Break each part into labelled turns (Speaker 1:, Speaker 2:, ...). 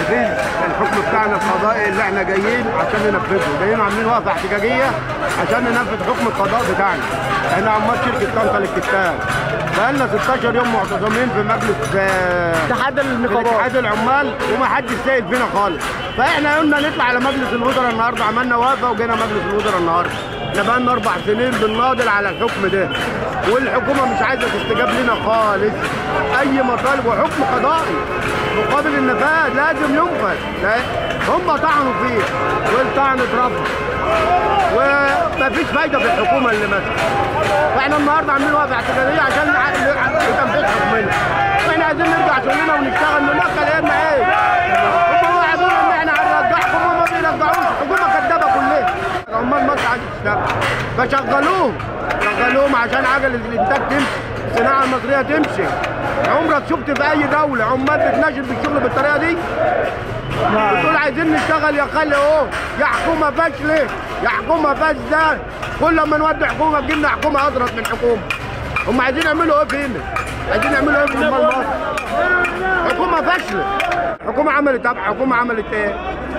Speaker 1: تنفيذ الحكم بتاعنا القضائي اللي احنا جايين عشان ننفذه جايين عاملين وقفه احتجاجيه عشان ننفذ حكم القضاء بتاعنا احنا عمال شركه طنطا للكتاب بقالنا 16 يوم معتصمين في مجلس آه،
Speaker 2: اتحاد
Speaker 1: في
Speaker 2: النقابات
Speaker 1: اتحاد العمال وما حدش سائل فينا خالص فاحنا قلنا نطلع على مجلس الوزراء النهارده عملنا وقفه وجينا مجلس الوزراء النهارده احنا بقالنا اربع سنين بنناضل على الحكم ده والحكومه مش عايزه تستجاب لنا خالص اي مطالب وحكم قضائي مقابل النفاذ لازم ينفذ لا هم طعنوا فيه والطعن اترفض ومفيش فايده في الحكومه اللي ماسكه فاحنا النهارده عاملين وقفه اعتراضيه عشان نع- نتنفذ حكمنا واحنا عايزين نرجع شغلنا ونشتغل ننقل ايامنا ايه؟ هم وعدونا ان احنا هنرجعكم هم ما بيرجعوش الحكومه كدابه كلها عمال مصر عايز تشتغل فشغلوهم شغلوهم عشان عجله الانتاج تمشي الصناعه المصريه تمشي عمرك شفت في اي دوله عمال بتناشد بالشغل بالطريقه دي؟ بتقول عايزين نشتغل يا خالي اهو يا حكومه فاشله يا حكومه فاسده كل ما نودي حكومه تجي لنا حكومه اضرب من حكومه هم عايزين يعملوا ايه فينا؟ عايزين يعملوا ايه في عمال مصر؟ حكومه فاشله حكومه عملت طب حكومه عملت ايه؟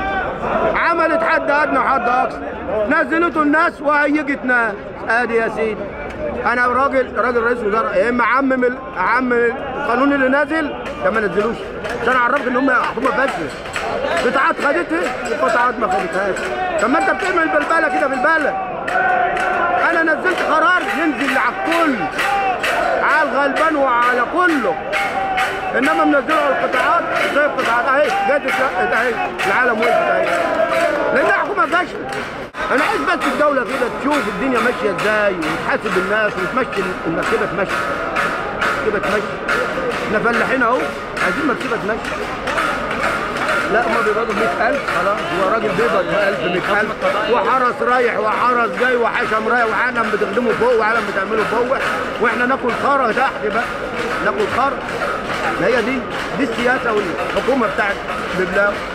Speaker 1: عملت حد ادنى وحد اقصى نزلته الناس وهيجت ناس ادي يا سيدي انا راجل راجل رئيس وزراء يا اما اعمم ال- اعمم القانون اللي نازل ده ما نزلوش عشان اعرفك ان هم حكومه فاشله قطاعات خدتها وقطاعات ما خدتهاش طب ما انت بتعمل بلبله كده في البلد انا نزلت قرار ينزل على الكل على الغلبان وعلى كله انما منزله على القطاعات زي القطاعات اهي جت اهي العالم وقفت اهي لانها حكومه فاشله انا عايز بس الدوله كده تشوف الدنيا ماشيه ازاي وتحاسب الناس وتمشي المركبه تمشي المركبه تمشي احنا فلاحين اهو عايزين مركبه تمشي لا ما بيقبضوا 100000 خلاص هو راجل بيقبض 1000 100000 وحرس رايح وحرس جاي وحشم رايح وعالم بتخدمه فوق وعالم بتعمله فوق واحنا ناكل خرا تحت بقى ناكل خرا ما هي دي دي السياسه والحكومه بتاعت ببلاغ